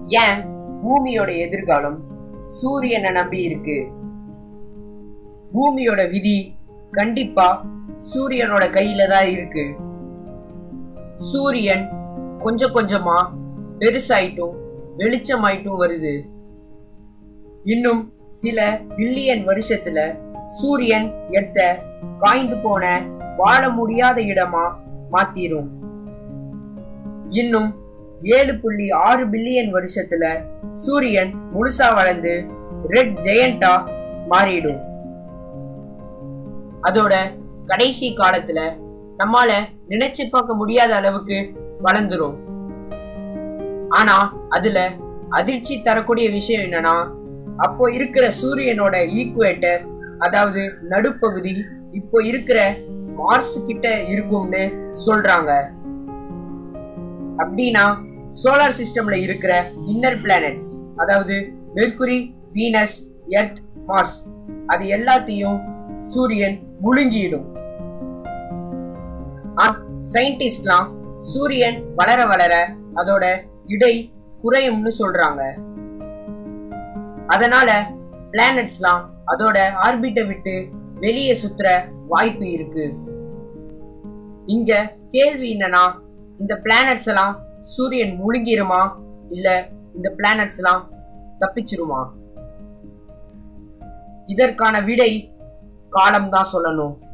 ஏன் பூமியோட எதிர்காலம் சூரியனை நம்பி இருக்கு பூமியோட விதி கண்டிப்பா சூரியனோட கையில தான் இருக்கு சூரியன் கொஞ்சம் கொஞ்சமா பெருசாயிட்டும் வெளிச்சமாயிட்டும் வருது இன்னும் சில பில்லியன் வருஷத்துல சூரியன் எத்த காய்ந்து போன வாழ முடியாத இடமா மாத்திரும் இன்னும் ஏழு புள்ளி ஆறு பில்லியன் வருஷத்துல சூரியன் முழுசா வளர்ந்து ரெட் ஜெயண்டா மாறிடும் அதோட கடைசி காலத்துல நம்மால நினைச்சு பார்க்க முடியாத அளவுக்கு வளர்ந்துரும் ஆனா அதுல அதிர்ச்சி தரக்கூடிய விஷயம் என்னன்னா அப்போ இருக்கிற சூரியனோட ஈக்குவேட்டர் அதாவது நடுப்பகுதி இப்போ இருக்கிற மார்ஸ் கிட்ட இருக்கும்னு சொல்றாங்க அப்படின்னா சோலார் சிஸ்டம்ல இருக்கிற இன்னர் பிளானட்ஸ் அதாவது மெர்குரி வீனஸ் எர்த் மார்ஸ் அது எல்லாத்தையும் சூரியன் முழுங்கிடும் சயின்டிஸ்ட்லாம் சூரியன் வளர வளர அதோட இடை குறையும்னு சொல்றாங்க அதனால பிளானட்ஸ்லாம் அதோட ஆர்பிட்டை விட்டு வெளியே சுத்துற வாய்ப்பு இருக்கு இங்க கேள்வி என்னன்னா இந்த பிளானட்ஸ் எல்லாம் சூரியன் முழுங்கிருமா இல்ல இந்த பிளானட்ஸ் எல்லாம் தப்பிச்சிருமா இதற்கான விடை காலம் தான் சொல்லணும்